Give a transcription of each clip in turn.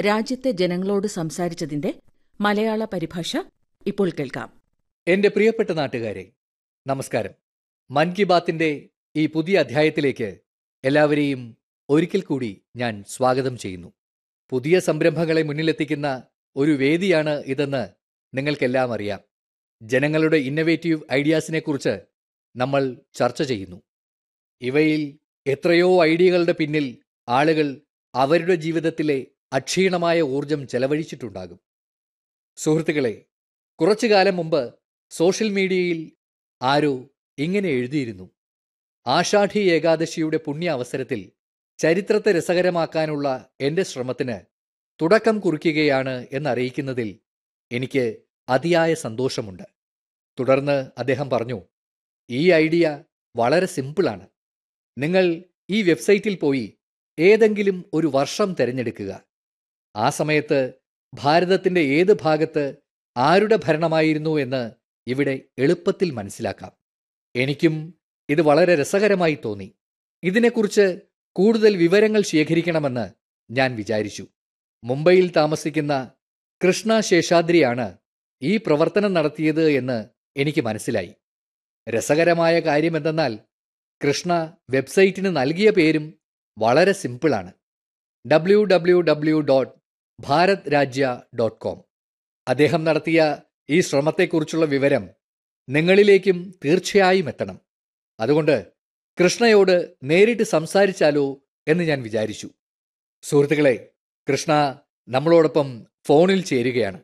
രാജ്യത്തെ ജനങ്ങളോട് സംസാരിച്ചതിന്റെ മലയാള പരിഭാഷ ഇപ്പോൾ കേൾക്കാം എന്റെ പ്രിയപ്പെട്ട നാട്ടുകാരെ നമസ്കാരം മൻ കി ബാത്തിന്റെ ഈ പുതിയ അധ്യായത്തിലേക്ക് എല്ലാവരെയും ഒരിക്കൽ കൂടി ഞാൻ സ്വാഗതം ചെയ്യുന്നു പുതിയ സംരംഭങ്ങളെ മുന്നിലെത്തിക്കുന്ന ഒരു വേദിയാണ് ഇതെന്ന് നിങ്ങൾക്കെല്ലാം അറിയാം ജനങ്ങളുടെ ഇന്നവേറ്റീവ് ഐഡിയാസിനെക്കുറിച്ച് നമ്മൾ ചർച്ച ചെയ്യുന്നു ഇവയിൽ എത്രയോ ഐഡിയകളുടെ പിന്നിൽ ആളുകൾ അവരുടെ ജീവിതത്തിലെ അക്ഷീണമായ ഊർജം ചെലവഴിച്ചിട്ടുണ്ടാകും സുഹൃത്തുക്കളെ കുറച്ചു കാലം മുമ്പ് സോഷ്യൽ മീഡിയയിൽ ആരോ ഇങ്ങനെ എഴുതിയിരുന്നു ആഷാഢി ഏകാദശിയുടെ പുണ്യ അവസരത്തിൽ ചരിത്രത്തെ രസകരമാക്കാനുള്ള എന്റെ ശ്രമത്തിന് തുടക്കം കുറിക്കുകയാണ് എന്നറിയിക്കുന്നതിൽ എനിക്ക് അതിയായ സന്തോഷമുണ്ട് തുടർന്ന് അദ്ദേഹം പറഞ്ഞു ഈ ഐഡിയ വളരെ സിമ്പിളാണ് നിങ്ങൾ ഈ വെബ്സൈറ്റിൽ പോയി ഏതെങ്കിലും ഒരു വർഷം തിരഞ്ഞെടുക്കുക ആ സമയത്ത് ഭാരതത്തിന്റെ ഏത് ഭാഗത്ത് ആരുടെ ഭരണമായിരുന്നു എന്ന് ഇവിടെ എളുപ്പത്തിൽ മനസ്സിലാക്കാം എനിക്കും ഇത് വളരെ രസകരമായി തോന്നി ഇതിനെക്കുറിച്ച് കൂടുതൽ വിവരങ്ങൾ ശേഖരിക്കണമെന്ന് ഞാൻ വിചാരിച്ചു മുംബൈയിൽ താമസിക്കുന്ന കൃഷ്ണ ശേഷാദ്രിയാണ് ഈ പ്രവർത്തനം നടത്തിയത് എന്ന് എനിക്ക് മനസ്സിലായി രസകരമായ കാര്യമെന്തെന്നാൽ കൃഷ്ണ വെബ്സൈറ്റിന് നൽകിയ പേരും വളരെ സിമ്പിളാണ് W W W dot Bharat രാജ്യ ഡോട്ട് കോം അദ്ദേഹം നടത്തിയ ഈ ശ്രമത്തെക്കുറിച്ചുള്ള വിവരം നിങ്ങളിലേക്കും തീർച്ചയായും എത്തണം അതുകൊണ്ട് കൃഷ്ണയോട് നേരിട്ട് സംസാരിച്ചാലോ എന്ന് ഞാൻ വിചാരിച്ചു സുഹൃത്തുക്കളെ കൃഷ്ണ നമ്മളോടൊപ്പം ഫോണിൽ ചേരുകയാണ്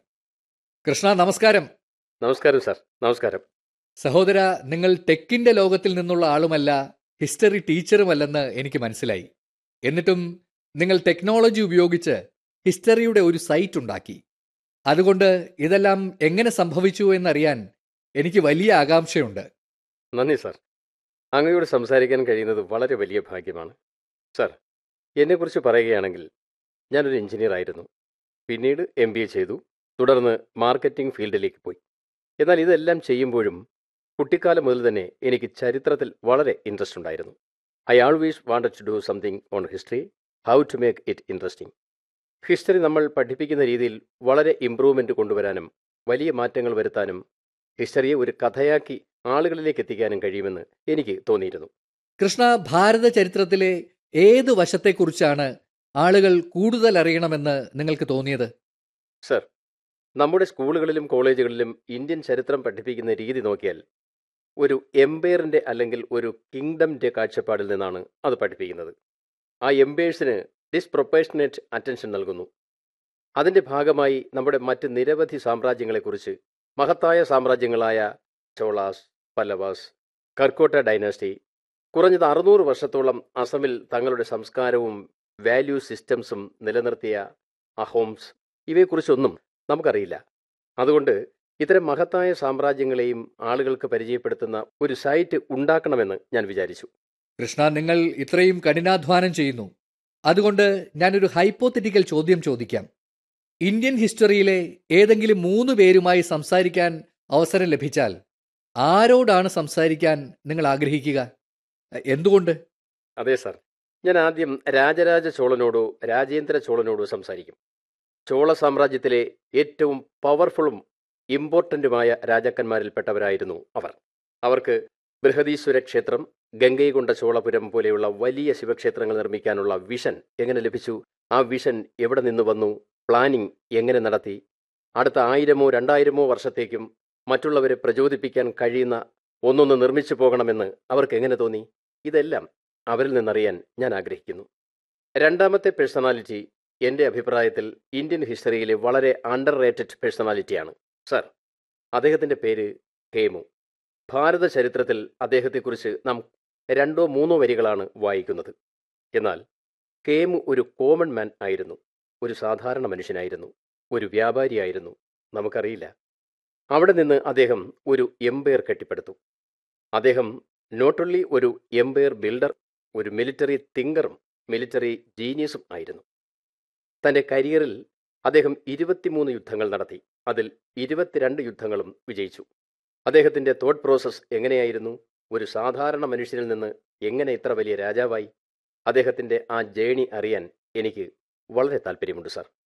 കൃഷ്ണ നമസ്കാരം നമസ്കാരം സാർ നമസ്കാരം സഹോദര നിങ്ങൾ ടെക്കിന്റെ ലോകത്തിൽ നിന്നുള്ള ആളുമല്ല ഹിസ്റ്ററി ടീച്ചറുമല്ലെന്ന് എനിക്ക് മനസ്സിലായി എന്നിട്ടും നിങ്ങൾ ടെക്നോളജി ഉപയോഗിച്ച് ഹിസ്റ്ററിയുടെ ഒരു സൈറ്റ് ഉണ്ടാക്കി അതുകൊണ്ട് ഇതെല്ലാം എങ്ങനെ സംഭവിച്ചു എന്നറിയാൻ എനിക്ക് വലിയ ആകാംക്ഷയുണ്ട് നന്ദി സാർ അങ്ങയോട് സംസാരിക്കാൻ കഴിയുന്നത് വളരെ വലിയ ഭാഗ്യമാണ് സാർ എന്നെക്കുറിച്ച് പറയുകയാണെങ്കിൽ ഞാനൊരു എഞ്ചിനീയർ ആയിരുന്നു പിന്നീട് എം ബി എ ചെയ്തു തുടർന്ന് മാർക്കറ്റിംഗ് ഫീൽഡിലേക്ക് പോയി എന്നാൽ ഇതെല്ലാം ചെയ്യുമ്പോഴും കുട്ടിക്കാലം മുതൽ തന്നെ എനിക്ക് ചരിത്രത്തിൽ വളരെ ഇൻട്രസ്റ്റ് ഉണ്ടായിരുന്നു I always wanted to do something on history how to make it interesting history നമ്മൾ പഠിപ്പിക്കുന്ന രീതിയിൽ വളരെ ഇമ്പ്രൂവ്മെൻ്റ് കൊണ്ടുവരാനും വലിയ മാറ്റങ്ങൾ വരുത്താനും ഹിസ്റ്ററിയെ ഒരു കഥയാക്കി ആളുകളിലേക്ക് എത്തിക്കാനും കഴിയുമെന്ന് എനിക്ക് തോന്നിയിരുന്നു കൃഷ്ണ ഭാരത ചരിത്രത്തിലെ ഏത് വശത്തെക്കുറിച്ചാണ് ആളുകൾ കൂടുതൽ അറിയണമെന്ന് നിങ്ങൾക്ക് തോന്നിയത് സർ നമ്മുടെ സ്കൂളുകളിലും കോളേജുകളിലും ഇന്ത്യൻ ചരിത്രം പഠിപ്പിക്കുന്ന രീതി നോക്കിയാൽ ഒരു എംപയറിൻ്റെ അല്ലെങ്കിൽ ഒരു കിങ്ഡമിൻ്റെ കാഴ്ചപ്പാടിൽ നിന്നാണ് അത് പഠിപ്പിക്കുന്നത് ആ എംപയേഴ്സിന് ഡിസ്പ്രൊപ്പേഷനേറ്റ് അറ്റൻഷൻ നൽകുന്നു അതിൻ്റെ ഭാഗമായി നമ്മുടെ മറ്റ് നിരവധി സാമ്രാജ്യങ്ങളെക്കുറിച്ച് മഹത്തായ സാമ്രാജ്യങ്ങളായ ചോളാസ് പല്ലവാസ് കർക്കോട്ട ഡൈനാസ്റ്റി കുറഞ്ഞത് അറുന്നൂറ് വർഷത്തോളം അസമിൽ തങ്ങളുടെ സംസ്കാരവും വാല്യൂ സിസ്റ്റംസും നിലനിർത്തിയ അഹോംസ് ഇവയെക്കുറിച്ചൊന്നും നമുക്കറിയില്ല അതുകൊണ്ട് ഇത്തരം മഹത്തായ സാമ്രാജ്യങ്ങളെയും ആളുകൾക്ക് പരിചയപ്പെടുത്തുന്ന ഒരു സൈറ്റ് ഉണ്ടാക്കണമെന്ന് ഞാൻ വിചാരിച്ചു കൃഷ്ണ നിങ്ങൾ ഇത്രയും കഠിനാധ്വാനം ചെയ്യുന്നു അതുകൊണ്ട് ഞാനൊരു ഹൈപ്പോത്തറ്റിക്കൽ ചോദ്യം ചോദിക്കാം ഇന്ത്യൻ ഹിസ്റ്ററിയിലെ ഏതെങ്കിലും മൂന്ന് പേരുമായി സംസാരിക്കാൻ അവസരം ലഭിച്ചാൽ ആരോടാണ് സംസാരിക്കാൻ നിങ്ങൾ ആഗ്രഹിക്കുക എന്തുകൊണ്ട് അതെ സാർ ഞാൻ ആദ്യം രാജരാജ ചോളനോടോ രാജേന്ദ്ര ചോളനോടോ സംസാരിക്കും ചോള സാമ്രാജ്യത്തിലെ ഏറ്റവും പവർഫുള്ളും ഇമ്പോർട്ടൻറ്റുമായ രാജാക്കന്മാരിൽപ്പെട്ടവരായിരുന്നു അവർ അവർക്ക് ബൃഹദീശ്വര ക്ഷേത്രം ഗംഗൈകൊണ്ട ചോളപുരം പോലെയുള്ള വലിയ ശിവക്ഷേത്രങ്ങൾ നിർമ്മിക്കാനുള്ള വിഷൻ എങ്ങനെ ലഭിച്ചു ആ വിഷൻ എവിടെ നിന്ന് വന്നു പ്ലാനിംഗ് എങ്ങനെ നടത്തി അടുത്ത ആയിരമോ രണ്ടായിരമോ വർഷത്തേക്കും മറ്റുള്ളവരെ പ്രചോദിപ്പിക്കാൻ കഴിയുന്ന ഒന്നൊന്ന് നിർമ്മിച്ചു പോകണമെന്ന് അവർക്ക് എങ്ങനെ തോന്നി ഇതെല്ലാം അവരിൽ നിന്നറിയാൻ ഞാൻ ആഗ്രഹിക്കുന്നു രണ്ടാമത്തെ പേഴ്സണാലിറ്റി എൻ്റെ അഭിപ്രായത്തിൽ ഇന്ത്യൻ ഹിസ്റ്ററിയിലെ വളരെ അണ്ടർ റേറ്റഡ് പേഴ്സണാലിറ്റിയാണ് സർ അദ്ദേഹത്തിൻ്റെ പേര് ഹേമു ഭാരത ചരിത്രത്തിൽ അദ്ദേഹത്തെക്കുറിച്ച് നാം രണ്ടോ മൂന്നോ വരികളാണ് വായിക്കുന്നത് എന്നാൽ ഹേമു ഒരു കോമൺ മാൻ ആയിരുന്നു ഒരു സാധാരണ മനുഷ്യനായിരുന്നു ഒരു വ്യാപാരിയായിരുന്നു നമുക്കറിയില്ല അവിടെ നിന്ന് അദ്ദേഹം ഒരു എംപയർ കെട്ടിപ്പടുത്തു അദ്ദേഹം നോട്ട് ഓൺലി ഒരു എംപയർ ബിൽഡർ ഒരു മിലിറ്ററി തിങ്കറും മിലിറ്ററി ജീനിയസും ആയിരുന്നു തൻ്റെ കരിയറിൽ അദ്ദേഹം ഇരുപത്തിമൂന്ന് യുദ്ധങ്ങൾ നടത്തി അതിൽ ഇരുപത്തിരണ്ട് യുദ്ധങ്ങളും വിജയിച്ചു അദ്ദേഹത്തിൻ്റെ തോട്ട് പ്രോസസ്സ് എങ്ങനെയായിരുന്നു ഒരു സാധാരണ മനുഷ്യനിൽ നിന്ന് എങ്ങനെ ഇത്ര വലിയ രാജാവായി അദ്ദേഹത്തിൻ്റെ ആ ജേണി അറിയാൻ എനിക്ക് വളരെ താല്പര്യമുണ്ട് സാർ